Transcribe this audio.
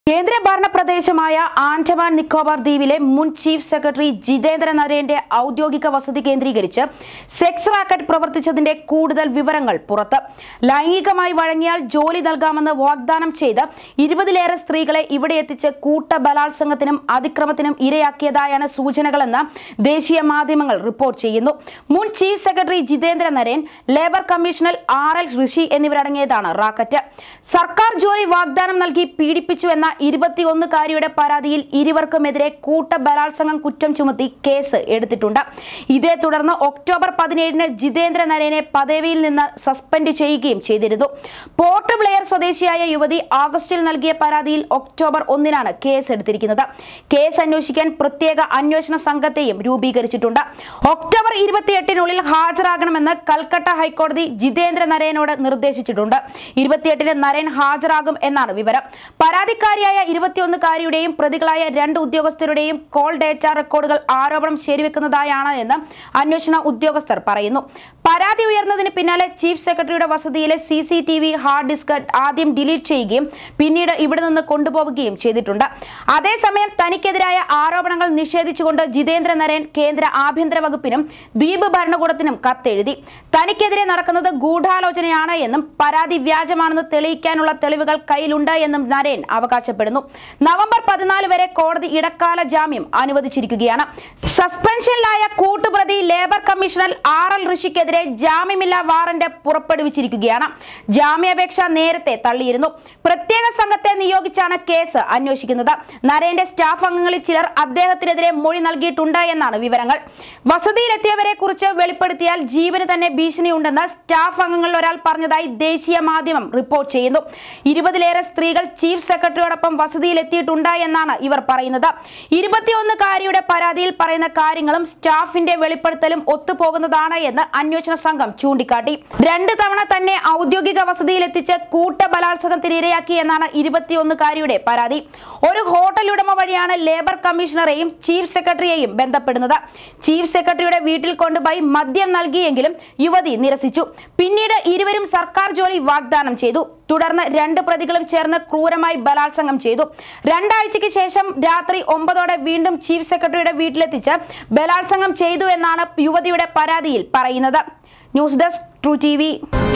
കേന്ദ്രഭരണ പ്രദേശമായ ആൻഡമാൻ നിക്കോബാർ ദ്വീപിലെ മുൻ ചീഫ് സെക്രട്ടറി ജിതേന്ദ്ര നരേന്റെ ഔദ്യോഗിക വസതി കേന്ദ്രീകരിച്ച് സെക്സ് റാക്കറ്റ് പ്രവർത്തിച്ചതിന്റെ കൂടുതൽ വിവരങ്ങൾ പുറത്ത് ലൈംഗികമായി വഴങ്ങിയാൽ ജോലി നൽകാമെന്ന് വാഗ്ദാനം ചെയ്ത് ഇരുപതിലേറെ സ്ത്രീകളെ ഇവിടെ എത്തിച്ച് കൂട്ട ബലാത്സംഗത്തിനും അതിക്രമത്തിനും ഇരയാക്കിയതായാണ് സൂചനകളെന്ന് ദേശീയ മാധ്യമങ്ങൾ റിപ്പോർട്ട് ചെയ്യുന്നു മുൻ chief secretary Jitendra Narain labour commissioner R L Rishi എന്നിവരടങ്ങിയതാണ് റാക്കറ്റ് സർക്കാർ ജോലി വാഗ്ദാനം നൽകി പീഡിപ്പിച്ചുവെന്ന ഇരുപത്തിയൊന്നുകാരിയുടെ പരാതിയിൽ ഇരുവർക്കുമെതിരെ കൂട്ട ബലാത്സംഗം കുറ്റം ചുമത്തി കേസ് എടുത്തിട്ടുണ്ട് ഇതേ തുടർന്ന് ഒക്ടോബർ പതിനേഴിന് ജിതേന്ദ്ര നരേനെ പദവിയിൽ നിന്ന് സസ്പെൻഡ് ചെയ്യുകയും ചെയ്തിരുന്നു പോർട്ട് ബ്ലെയർ സ്വദേശിയായ യുവതി ആഗസ്റ്റിൽ നൽകിയ പരാതിയിൽ ഒക്ടോബർ ഒന്നിനാണ് കേസ് എടുത്തിരിക്കുന്നത് കേസ് അന്വേഷിക്കാൻ പ്രത്യേക അന്വേഷണ സംഘത്തെയും രൂപീകരിച്ചിട്ടുണ്ട് ഒക്ടോബർ ഇരുപത്തിയെട്ടിനുള്ളിൽ ഹാജരാകണമെന്ന് കൽക്കട്ട ഹൈക്കോടതി ജിതേന്ദ്ര നരേനോട് നിർദ്ദേശിച്ചിട്ടുണ്ട് ഇരുപത്തിയെട്ടിന് നരേൻ ഹാജരാകും എന്നാണ് വിവരം പരാതിക്കാരിയായ ഇരുപത്തിയൊന്നുകാരിയുടെയും പ്രതികളായ രണ്ട് ഉദ്യോഗസ്ഥരുടെയും കോൾ ഡേറ്റ റെക്കോർഡുകൾ ആരോപണം ശരിവെക്കുന്നതായാണ് എന്ന് അന്വേഷണ ഉദ്യോഗസ്ഥർ പറയുന്നു പരാതി ഉയർന്നതിന് പിന്നാലെ ചീഫ് സെക്രട്ടറിയുടെ വസതിയിലെ C C T V hard disk ആദ്യം ഡിലീറ്റ് ചെയ്യുകയും പിന്നീട് ഇവിടെ നിന്ന് കൊണ്ടുപോവുകയും ചെയ്തിട്ടുണ്ട് അതേസമയം തനിക്കെതിരായ ആരോപണങ്ങൾ നിഷേധിച്ചുകൊണ്ട് ജിതേന്ദ്ര നരേൻ കേന്ദ്ര ആഭ്യന്തര വകുപ്പിനും ദ്വീപ് ഭരണകൂടത്തിനും കത്തെഴുതി തനിക്കെതിരെ നടക്കുന്നത് ഗൂഢാലോചനയാണ് എന്നും പരാതി വ്യാജമാണെന്ന് തെളിയിക്കാനുള്ള തെളിവുകൾ കയ്യിലുണ്ട് എന്നും നരേൻ അവകാശപ്പെടുന്നു നവംബർ പതിനാല് വരെ കോടതി ഇടക്കാല ജാമ്യം അനുവദിച്ചിരിക്കുകയാണ് സസ്പെൻഷനിലായ കൂട്ടുപ്രതി ലേബർ കമ്മീഷണർ ആർ എൽ ഋഷിക്കെതിരെ ജാമ്യമില്ലാ വാറന്റ് പുറപ്പെടുവിച്ചിരിക്കുകയാണ് ജാമ്യാപേക്ഷ നേരത്തെ തള്ളിയിരുന്നു പ്രത്യേക സംഘത്തെ നിയോഗിച്ചാണ് കേസ് അന്വേഷിക്കുന്നത് നരേന്റെ സ്റ്റാഫ് അംഗങ്ങളിൽ ചിലർ അദ്ദേഹത്തിനെതിരെ മൊഴി നൽകിയിട്ടുണ്ട് എന്നാണ് വിവരങ്ങൾ വസതിയിലെത്തിയവരെ കുറിച്ച് വെളിപ്പെടുത്തിയാൽ ജീവന് തന്നെ ഭീഷണിയുണ്ടെന്ന് സ്റ്റാഫ് അംഗങ്ങളിൽ ഒരാൾ പറഞ്ഞതായി ദേശീയ മാധ്യമം റിപ്പോർട്ട് ചെയ്യുന്നു ഇരുപതിലേറെ സ്ത്രീകൾ ചീഫ് സെക്രട്ടറിയോടൊപ്പം വസതിയിലെത്തിയിട്ടുണ്ട് എന്നാണ് ഇവർ പറയുന്നത് ഇരുപത്തിയൊന്നുകാരിയുടെ പരാതിയിൽ പറയുന്ന കാര്യങ്ങളും സ്റ്റാഫിന്റെ വെളിപ്പെടുത്തലും ഒത്തുപോകുന്നതാണ് എന്ന് അന്വേഷണ സംഘം ചൂണ്ടിക്കാട്ടി രണ്ട് തവണ തന്നെ ഔദ്യോഗിക വസതിയിലെത്തിച്ച് കൂട്ട ബലാത്സംഗത്തിന് ഇരയാക്കി എന്നാണ് ഇരുപത്തിയൊന്നുകാരിയുടെ പരാതി ഒരു ഹോട്ടൽ ഉടമ വഴിയാണ് ലേബർ കമ്മീഷണറെയും ചീഫ് സെക്രട്ടറിയെയും ബന്ധപ്പെടുന്നത് ചീഫ് സെക്രട്ടറിയുടെ വീട്ടിൽ കൊണ്ടുപോയി മദ്യം നൽകിയെങ്കിലും യുവതി നിരസിച്ചു പിന്നീട് ഇരുവരും സർക്കാർ ജോലി വാഗ്ദാനം ചെയ്തു തുടർന്ന് രണ്ട് പ്രതികളും ചേർന്ന് ക്രൂരമായി ബലാത്സംഗം ചെയ്തു രണ്ടാഴ്ചയ്ക്ക് ശേഷം രാത്രി ഒമ്പതോടെ വീണ്ടും ചീഫ് സെക്രട്ടറിയുടെ വീട്ടിലെത്തിച്ച് ബലാത്സംഗം ചെയ്തു എന്നാണ് യുവതിയുടെ പരാതിയിൽ പറയുന്നത് ന്യൂസ് ഡെസ്ക് ട്രൂ ടി